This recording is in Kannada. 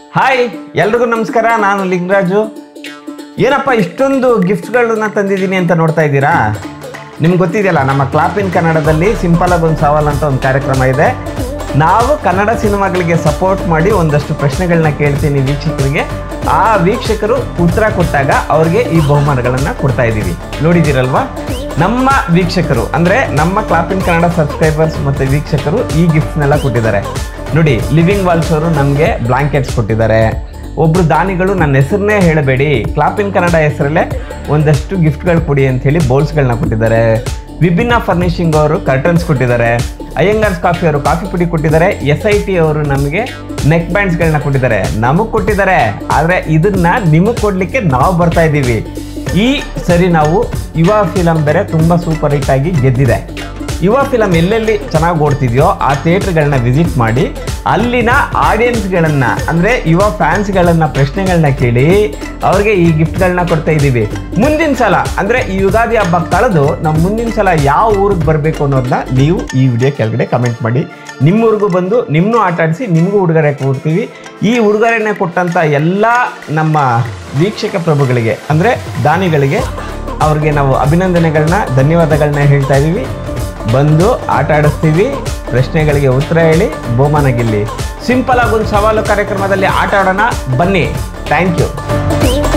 ಹಾಯ್ ಎಲ್ರಿಗೂ ನಮಸ್ಕಾರ ನಾನು ಲಿಂಗರಾಜು ಏನಪ್ಪ ಇಷ್ಟೊಂದು ಗಿಫ್ಟ್ಗಳನ್ನ ತಂದಿದ್ದೀನಿ ಅಂತ ನೋಡ್ತಾ ಇದ್ದೀರಾ ನಿಮ್ಗೆ ಗೊತ್ತಿದೆಯಲ್ಲ ನಮ್ಮ ಕ್ಲಾಪ್ ಇನ್ ಕನ್ನಡದಲ್ಲಿ ಸಿಂಪಲ್ ಆಗಿ ಒಂದು ಸವಾಲ್ ಅಂತ ಒಂದು ಕಾರ್ಯಕ್ರಮ ಇದೆ ನಾವು ಕನ್ನಡ ಸಿನಿಮಾಗಳಿಗೆ ಸಪೋರ್ಟ್ ಮಾಡಿ ಒಂದಷ್ಟು ಪ್ರಶ್ನೆಗಳನ್ನ ಕೇಳ್ತೀನಿ ವೀಕ್ಷಕರಿಗೆ ಆ ವೀಕ್ಷಕರು ಉತ್ತರ ಕೊಟ್ಟಾಗ ಅವ್ರಿಗೆ ಈ ಬಹುಮಾನಗಳನ್ನು ಕೊಡ್ತಾ ಇದ್ದೀವಿ ನೋಡಿದ್ದೀರಲ್ವಾ ನಮ್ಮ ವೀಕ್ಷಕರು ಅಂದರೆ ನಮ್ಮ ಕ್ಲಾಪ್ ಇನ್ ಕನ್ನಡ ಸಬ್ಸ್ಕ್ರೈಬರ್ಸ್ ಮತ್ತು ವೀಕ್ಷಕರು ಈ ಗಿಫ್ಟ್ಸ್ನೆಲ್ಲ ಕೊಟ್ಟಿದ್ದಾರೆ ನೋಡಿ ಲಿವಿಂಗ್ ವಾಲ್ಸ್ ಅವರು ನಮಗೆ ಬ್ಲಾಂಕೆಟ್ಸ್ ಕೊಟ್ಟಿದ್ದಾರೆ ಒಬ್ರು ದಾನಿಗಳು ನನ್ನ ಹೆಸರನ್ನೇ ಹೇಳಬೇಡಿ ಕ್ಲಾಪ್ ಇನ್ ಕನ್ನಡ ಹೆಸರಲ್ಲೇ ಒಂದಷ್ಟು ಗಿಫ್ಟ್ಗಳು ಕೊಡಿ ಅಂತ ಹೇಳಿ ಬೌಲ್ಸ್ಗಳನ್ನ ಕೊಟ್ಟಿದ್ದಾರೆ ವಿಭಿನ್ನ ಫರ್ನಿಶಿಂಗ್ ಅವರು ಕರ್ಟನ್ಸ್ ಕೊಟ್ಟಿದ್ದಾರೆ ಅಯ್ಯಂಗಾರ್ಸ್ ಕಾಫಿ ಅವರು ಕಾಫಿ ಪುಡಿ ಕೊಟ್ಟಿದ್ದಾರೆ ಎಸ್ ಐ ಟಿ ಅವರು ನಮಗೆ ನೆಕ್ ಬ್ಯಾಂಡ್ಸ್ಗಳನ್ನ ಕೊಟ್ಟಿದ್ದಾರೆ ನಮಗೆ ಕೊಟ್ಟಿದ್ದಾರೆ ಆದರೆ ಇದನ್ನ ನಿಮಗೆ ಕೊಡಲಿಕ್ಕೆ ನಾವು ಬರ್ತಾ ಇದ್ದೀವಿ ಈ ಸರಿ ನಾವು ಯುವ ಫಿಲಮ್ ಬೇರೆ ತುಂಬ ಸೂಪರ್ ಹಿಟ್ ಆಗಿ ಗೆದ್ದಿದೆ ಯುವ ಫಿಲಮ್ ಎಲ್ಲೆಲ್ಲಿ ಚೆನ್ನಾಗಿ ಓಡ್ತಿದೆಯೋ ಆ ಥಿಯೇಟ್ರ್ಗಳನ್ನ ವಿಸಿಟ್ ಮಾಡಿ ಅಲ್ಲಿನ ಆಡಿಯನ್ಸ್ಗಳನ್ನ ಅಂದರೆ ಯುವ ಫ್ಯಾನ್ಸ್ಗಳನ್ನ ಪ್ರಶ್ನೆಗಳನ್ನ ಕೇಳಿ ಅವ್ರಿಗೆ ಈ ಗಿಫ್ಟ್ಗಳನ್ನ ಕೊಡ್ತಾ ಇದ್ದೀವಿ ಮುಂದಿನ ಸಲ ಅಂದರೆ ಈ ಯುಗಾದಿ ಹಬ್ಬ ಕಳೆದು ನಾವು ಮುಂದಿನ ಸಲ ಯಾವ ಊರಿಗೆ ಬರಬೇಕು ಅನ್ನೋದನ್ನ ನೀವು ಈ ವಿಡಿಯೋ ಕೆಳಗಡೆ ಕಮೆಂಟ್ ಮಾಡಿ ನಿಮ್ಮೂರಿಗೂ ಬಂದು ನಿಮ್ಮನ್ನೂ ಆಟ ಆಡಿಸಿ ನಿಮಗೂ ಉಡುಗೊರೆ ಕೊಡ್ತೀವಿ ಈ ಉಡುಗೊರೆನ ಕೊಟ್ಟಂಥ ಎಲ್ಲ ನಮ್ಮ ವೀಕ್ಷಕ ಪ್ರಭುಗಳಿಗೆ ಅಂದರೆ ದಾನಿಗಳಿಗೆ ಅವ್ರಿಗೆ ನಾವು ಅಭಿನಂದನೆಗಳನ್ನ ಧನ್ಯವಾದಗಳನ್ನ ಹೇಳ್ತಾ ಇದ್ದೀವಿ ಬಂದು ಆಟ ಆಡಿಸ್ತೀವಿ ಪ್ರಶ್ನೆಗಳಿಗೆ ಉತ್ತರ ಹೇಳಿ ಬಹುಮಾನ ಗೆಲ್ಲಿ ಸಿಂಪಲ್ ಆಗಿ ಒಂದು ಸವಾಲು ಕಾರ್ಯಕ್ರಮದಲ್ಲಿ ಆಟ ಆಡೋಣ ಬನ್ನಿ ಥ್ಯಾಂಕ್ ಯು